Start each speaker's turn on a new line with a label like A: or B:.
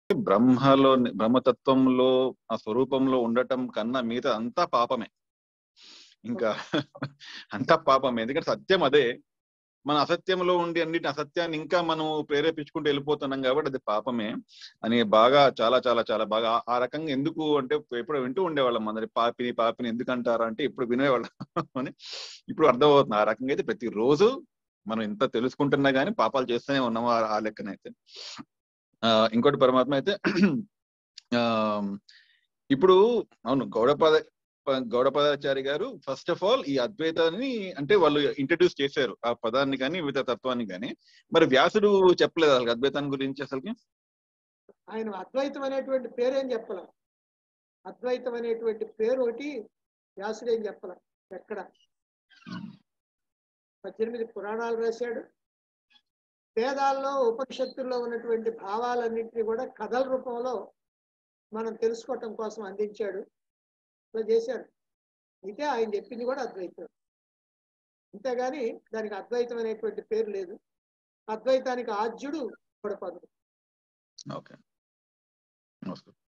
A: బ్రహ్మలో బ్రహ్మతత్వంలో ఆ స్వరూపంలో ఉండటం కన్నా మిగతా అంతా పాపమే ఇంకా అంతా పాపమే ఎందుకంటే సత్యం అదే మన అసత్యంలో ఉండి అన్నిటి అసత్యాన్ని ఇంకా మనం ప్రేరేపించుకుంటూ వెళ్ళిపోతున్నాం కాబట్టి అది పాపమే అని బాగా చాలా చాలా చాలా బాగా ఆ- ఆ రకంగా ఎందుకు అంటే ఎప్పుడు వింటూ ఉండేవాళ్ళం అందరి పాపిని పాపిని ఎందుకు అంటారా అంటే ఇప్పుడు వినేవాళ్ళం అని ఇప్పుడు అర్థమవుతుంది ఆ రకంగా అయితే ప్రతిరోజు మనం ఇంత తెలుసుకుంటున్నా గానీ పాపాలు చేస్తూనే ఉన్నాము ఆ- ఆ లెక్కనైతే ఆ ఇంకోటి పరమాత్మ అయితే ఆ ఇప్పుడు అవును గౌడపద గౌడపదాచారి గారు ఫస్ట్ ఆఫ్ ఆల్ ఈ అద్వైతాన్ని అంటే వాళ్ళు ఇంట్రడ్యూస్ చేశారు ఆ పదాన్ని కానీ వివిధ తత్వాన్ని కానీ మరి వ్యాసుడు చెప్పలేదు అసలు అద్వైతాన్ని గురించి అసలుకి
B: ఆయన అద్వైతం అనేటువంటి పేరేం చెప్పలే అద్వైతం అనేటువంటి పేరు ఒకటి వ్యాసుడేం చెప్పలే ఎక్కడ పద్దెనిమిది పురాణాలు రాశాడు వేదాల్లో ఉపనిషత్తుల్లో ఉన్నటువంటి భావాలన్నింటినీ కూడా కథల రూపంలో మనం తెలుసుకోవటం కోసం అందించాడు ఇలా చేశారు అయితే ఆయన చెప్పింది కూడా అద్వైతం అంతేగాని దానికి అద్వైతం అనేటువంటి పేరు లేదు అద్వైతానికి ఆద్యుడు గొడపదుడు
A: ఓకే నమస్కారం